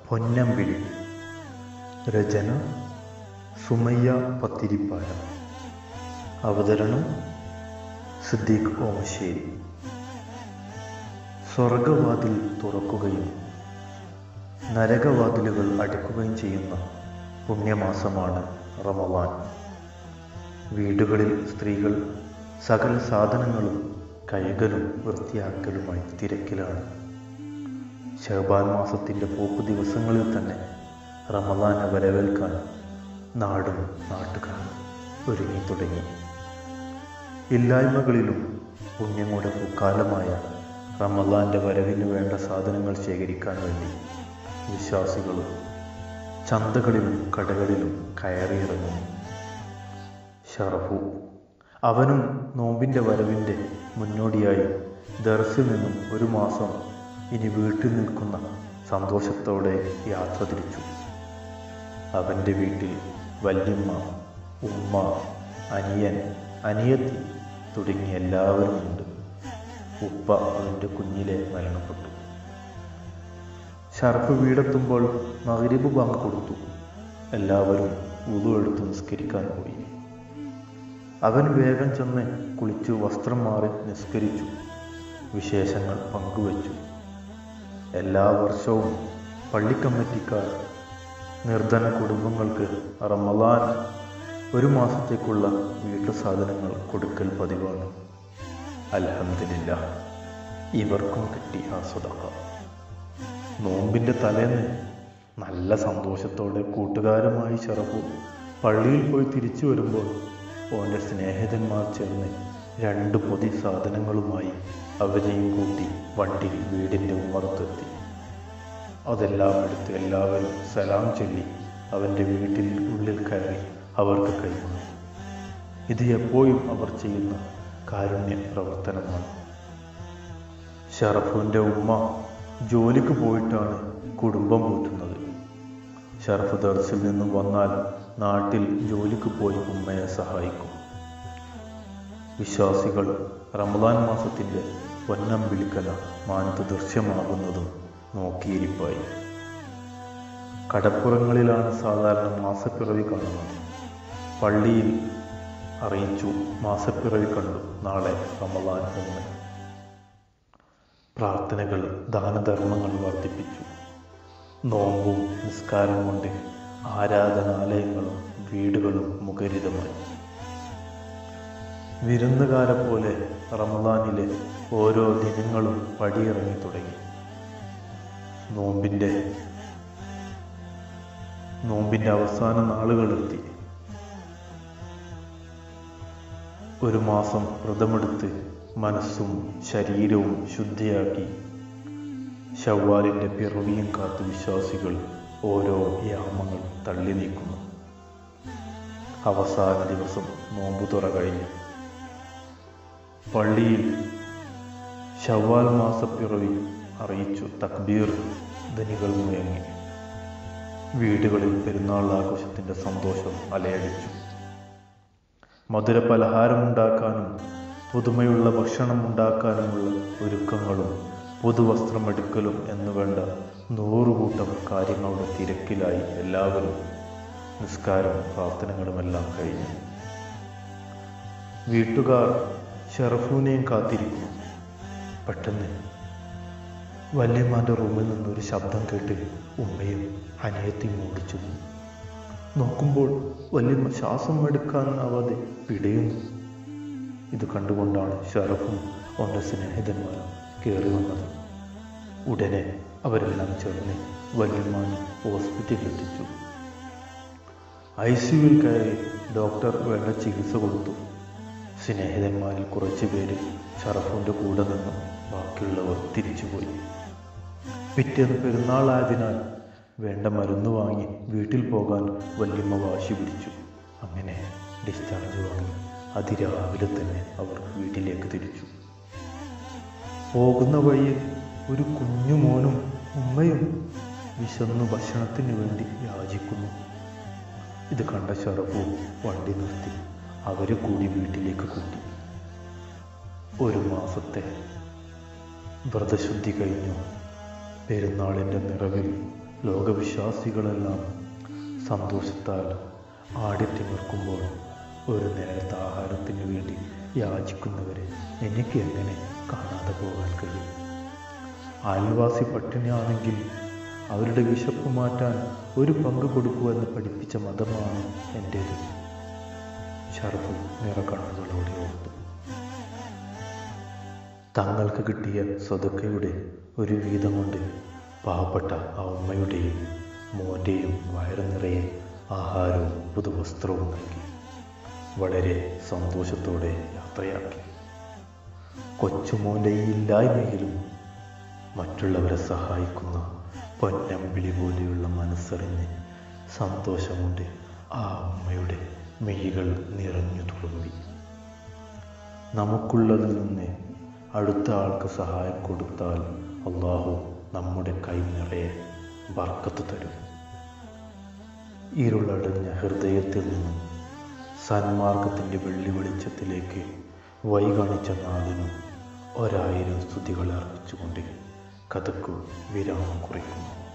പൊന്നമ്പിളി രചന സുമയ്യ പത്തിരിപ്പാല അവതരണം സിദ്ദീഖ് ഓമശ്ശേരി സ്വർഗവാതിൽ തുറക്കുകയും നരകവാതിലുകൾ അടയ്ക്കുകയും ചെയ്യുന്ന പുണ്യമാസമാണ് റമവാൻ വീടുകളിൽ സ്ത്രീകൾ സകല സാധനങ്ങളും കഴുകലും വൃത്തിയാക്കലുമായി തിരക്കിലാണ് ഷഹബാൻ മാസത്തിൻ്റെ പോക്ക് ദിവസങ്ങളിൽ തന്നെ റമദാനെ വരവേൽക്കാൻ നാടും നാട്ടുകാരും ഒരുങ്ങി തുടങ്ങി ഇല്ലായ്മകളിലും പുണ്യങ്ങളുടെ പൂക്കാലമായ റമദാൻ്റെ വരവിന് വേണ്ട സാധനങ്ങൾ ശേഖരിക്കാൻ വേണ്ടി വിശ്വാസികളും ചന്തകളിലും കടകളിലും കയറിയിറങ്ങുന്നു ഷറഫു അവനും നോമ്പിൻ്റെ വരവിൻ്റെ മുന്നോടിയായി ദർസിൽ നിന്നും ഒരു മാസം ഇനി വീട്ടിൽ നിൽക്കുന്ന സന്തോഷത്തോടെ യാത്ര തിരിച്ചു അവൻ്റെ വീട്ടിൽ വല്യമ്മ ഉമ്മ അനിയൻ അനിയത്തി തുടങ്ങി എല്ലാവരുമുണ്ട് ഉപ്പ അവൻ്റെ കുഞ്ഞിലെ മരണപ്പെട്ടു ഷർഫ് വീടെത്തുമ്പോൾ മകരിബ് ബാങ്ക് കൊടുത്തു എല്ലാവരും ഉതു എടുത്ത് നിസ്കരിക്കാൻ പോയി അവൻ വേഗം ചെന്ന് കുളിച്ചു വസ്ത്രം മാറി നിസ്കരിച്ചു വിശേഷങ്ങൾ പങ്കുവച്ചു എല്ലാ വർഷവും പള്ളിക്കമ്മിറ്റിക്കാർ നിർധന കുടുംബങ്ങൾക്ക് റമദാൻ ഒരു മാസത്തേക്കുള്ള വീട്ടു സാധനങ്ങൾ കൊടുക്കൽ പതിവാണ് അലഹമില്ല ഇവർക്കും കിട്ടി ആ സുതക്ക നോമ്പിൻ്റെ തലേന്ന് നല്ല സന്തോഷത്തോടെ കൂട്ടുകാരുമായി ചെറുപ്പു പള്ളിയിൽ പോയി തിരിച്ചു വരുമ്പോൾ ഓൻ്റെ സ്നേഹിതന്മാർ ചേർന്ന് രണ്ട് പൊതി സാധനങ്ങളുമായി അവരെയും കൂട്ടി വണ്ടി വീടിൻ്റെ ഉമ്മറത്തെത്തി അതെല്ലാം എടുത്ത് എല്ലാവരും സലാം ചൊല്ലി അവൻ്റെ വീട്ടിൽ ഉള്ളിൽ കയറി അവർക്ക് കൈകൊണ്ടു ഇത് എപ്പോഴും അവർ ചെയ്യുന്ന കാരുണ്യ പ്രവർത്തനമാണ് ഷറഫുവിൻ്റെ ഉമ്മ ജോലിക്ക് പോയിട്ടാണ് കുടുംബം കൂട്ടുന്നത് ഷറഫ് ദർസിൽ നിന്നും വന്നാൽ നാട്ടിൽ ജോലിക്ക് പോയി ഉമ്മയെ സഹായിക്കും വിശ്വാസികൾ റമദാൻ മാസത്തിൻ്റെ പൊന്നം വിളിക്കല മാനത്ത് ദൃശ്യമാകുന്നതും നോക്കിയിരിപ്പായി കടപ്പുറങ്ങളിലാണ് സാധാരണ മാസപ്പിറവി കാണുന്നത് പള്ളിയിൽ അറിയിച്ചു മാസപ്പിറവി കണ്ടു നാളെ റമദാൻ ഒന്ന് പ്രാർത്ഥനകൾ ദാനധർമ്മങ്ങൾ വർദ്ധിപ്പിച്ചു നോമ്പും നിസ്കാരം കൊണ്ട് ആരാധനാലയങ്ങളും വീടുകളും മുഖരിതമായി വിരുന്നുകാരെ പോലെ റമദാനിലെ ഓരോ ദിനങ്ങളും പടിയിറങ്ങി തുടങ്ങി നോമ്പിൻ്റെ നോമ്പിൻ്റെ അവസാന നാളുകളെത്തി ഒരു മാസം വ്രതമെടുത്ത് മനസ്സും ശരീരവും ശുദ്ധിയാക്കി ഷവ്വാലിൻ്റെ പിറവിയും കാത്ത് വിശ്വാസികൾ ഓരോ യാമങ്ങൾ തള്ളി നീക്കുന്നു അവസാന ദിവസം നോമ്പു തുറ കഴിഞ്ഞു പള്ളിയിൽ ഷവ്വാൽ മാസപ്പിറവി അറിയിച്ചു തക്ബീർ ധനികൾ മുയങ്ങി വീടുകളിൽ പെരുന്നാൾ ആഘോഷത്തിൻ്റെ സന്തോഷം അലയടിച്ചു മധുര പലഹാരമുണ്ടാക്കാനും പുതുമയുള്ള ഭക്ഷണം ഉണ്ടാക്കാനുമുള്ള ഒരുക്കങ്ങളും പുതുവസ്ത്രമെടുക്കലും എന്നു വേണ്ട നൂറുകൂട്ടം കാര്യങ്ങളുടെ തിരക്കിലായി എല്ലാവരും നിസ്കാരവും പ്രാർത്ഥനകളുമെല്ലാം കഴിഞ്ഞു വീട്ടുകാർ ഷെറഫൂനെയും കാത്തിരിക്കുന്നു പെട്ടെന്ന് വല്യമ്മാൻ്റെ റൂമിൽ നിന്നൊരു ശബ്ദം കേട്ട് ഉമ്മയും അനിയത്തിയും ഓടിച്ചു നോക്കുമ്പോൾ വല്യമ്മ ശ്വാസം എടുക്കാനാവാതെ പിടയുന്നു ഇത് കണ്ടുകൊണ്ടാണ് ഷറഫും അവൻ്റെ സ്നേഹിതന്മാരും കയറി വന്നത് ഉടനെ അവരെല്ലാം ചേർന്ന് വല്യമ്മാനെ ഹോസ്പിറ്റലിൽ എത്തിച്ചു ഐ സിയുവിൽ കയറി ഡോക്ടർ വേണ്ട ചികിത്സ കൊടുത്തു സ്നേഹിതന്മാരിൽ കുറച്ച് പേര് ഷറഫിൻ്റെ കൂടെ നിന്നും ബാക്കിയുള്ളവർ തിരിച്ചുപോയി പിറ്റേന്ന് പെരുന്നാളായതിനാൽ വേണ്ട മരുന്ന് വാങ്ങി വീട്ടിൽ പോകാൻ വല്യമ്മ വാശി പിടിച്ചു അങ്ങനെ ഡിസ്ചാർജ് വാങ്ങി അതിരാവിലെ തന്നെ അവർ വീട്ടിലേക്ക് തിരിച്ചു പോകുന്ന വഴിയിൽ ഒരു കുഞ്ഞു മോനും ഉമ്മയും വിശന്നു ഭക്ഷണത്തിന് വേണ്ടി യാചിക്കുന്നു ഇത് കണ്ട ഷറഫു വണ്ടി നിർത്തി അവരെ കൂടി വീട്ടിലേക്ക് കൂട്ടി ഒരു മാസത്തെ വ്രതശുദ്ധി കഴിഞ്ഞു പെരുന്നാളിൻ്റെ നിറവിൽ ലോകവിശ്വാസികളെല്ലാം സന്തോഷത്താൽ ആടിത്തിമിർക്കുമ്പോൾ ഒരു നേരത്തെ ആഹാരത്തിന് വേണ്ടി യാചിക്കുന്നവരെ എനിക്ക് എങ്ങനെ കാണാതെ പോകാൻ കഴിയും അയൽവാസി പട്ടിണിയാണെങ്കിൽ അവരുടെ വിശപ്പ് മാറ്റാൻ ഒരു പങ്ക് കൊടുക്കുമെന്ന് പഠിപ്പിച്ച മതമാണ് എൻ്റേത് ഷർഫ് നിറക്കണ്ണുകളോടെ ഓർത്തു തങ്ങൾക്ക് കിട്ടിയ സ്വതക്കയുടെ ഒരു വീതം കൊണ്ട് പാവപ്പെട്ട ആ ഉമ്മയുടെയും മോൻ്റെയും വയറു നിറയെ ആഹാരവും പുതുവസ്ത്രവും നൽകി വളരെ സന്തോഷത്തോടെ യാത്രയാക്കി കൊച്ചുമോൻ്റെ ഈ ഇല്ലായ്മയിലും മറ്റുള്ളവരെ സഹായിക്കുന്ന പൊന്നമ്പിളി പോലെയുള്ള മനസ്സറിഞ്ഞ് സന്തോഷമുണ്ട് ആ അമ്മയുടെ മെയ്കൾ നിറഞ്ഞു തുളുമ്പി നമുക്കുള്ളതിൽ നിന്ന് അടുത്ത ആൾക്ക് സഹായം കൊടുത്താൽ അള്ളാഹു നമ്മുടെ കൈ നിറയെ ബർക്കത്ത് തരും ഇരുളടഞ്ഞ ഹൃദയത്തിൽ നിന്നും സന്മാർഗത്തിൻ്റെ വെള്ളി വെളിച്ചത്തിലേക്ക് വഴി കാണിച്ച നാളിനും ഒരായിരം സ്തുതികൾ അർപ്പിച്ചുകൊണ്ട് കഥക്കു വിരാമം കുറിക്കുന്നു